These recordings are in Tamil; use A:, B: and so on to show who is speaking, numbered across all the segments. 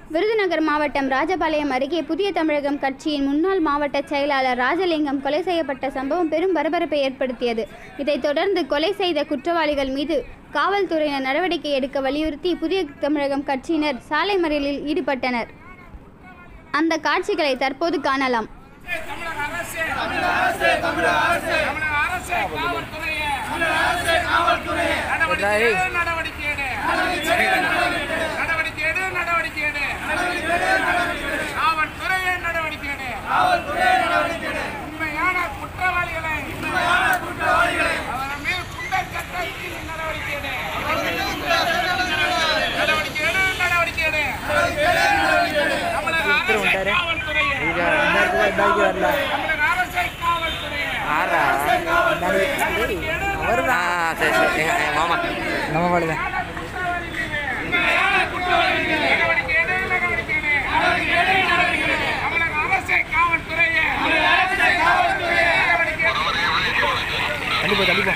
A: விருதுநகர் மாவட்டம் ராஜபாளையம் அருகே புதிய தமிழகம் கட்சியின் முன்னாள் மாவட்ட செயலாளர் ராஜலிங்கம் கொலை செய்யப்பட்ட சம்பவம் பெரும் பரபரப்பை ஏற்படுத்தியது இதைத் தொடர்ந்து கொலை செய்த குற்றவாளிகள் மீது காவல்துறையினர் நடவடிக்கை எடுக்க வலியுறுத்தி புதிய தமிழகம் கட்சியினர் சாலை மறியலில் ஈடுபட்டனர் அந்த காட்சிகளை தற்போது காணலாம்
B: தமிழக அரசு தமிழக அரசு தமிழக அரசு தமிழக அரசு காவல்துறையே தமிழக அரசு காவல்துறையே நடவடிக்கை எடு, நடவடிக்கை எடு. நடவடிக்கை எடு நடவடிக்கை எடு காவல்துறையே நடவடிக்கை எடு உண்மையான குற்றவாளிகளை அவர் மேல் குண்டர் சட்டத்தில் நடவடிக்கை எடு நடவடிக்கை எடு நடவடிக்கை எடு தமிழக அரசு காவல்துறையே தமிழக அரசு காவல்துறையே
C: ஆ சரி சரி என் மாமா நம்ம பாடுதான்
B: நடவடிக்கை எடு, நடவடிக்கை எடு. தமிழக அரசு காவல்துறையே நடவடிக்கை எடு.
C: தள்ளிப்போ தள்ளிப்போ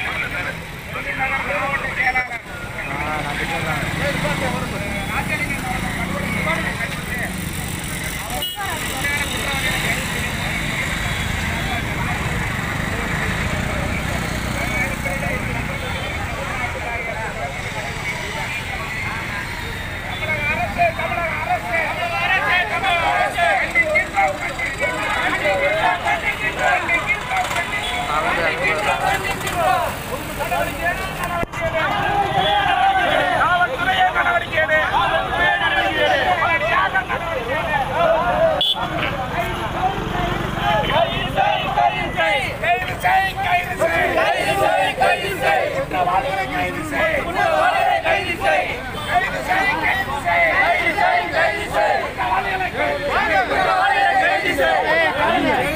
B: காவல்துறையே நடவடிக்கை எடு. கைது செய், கைது செய். குற்றவாளிகளை கைது செய். கைது செய், கைது செய். குற்றவாளிகளை கைது செய்.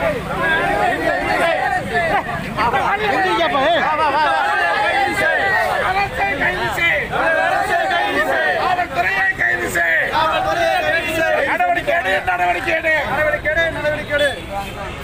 B: அரசை கைது செய். காவல்துறையை கைது செய். நடவடிக்கை எடு, நடவடிக்கை எடு.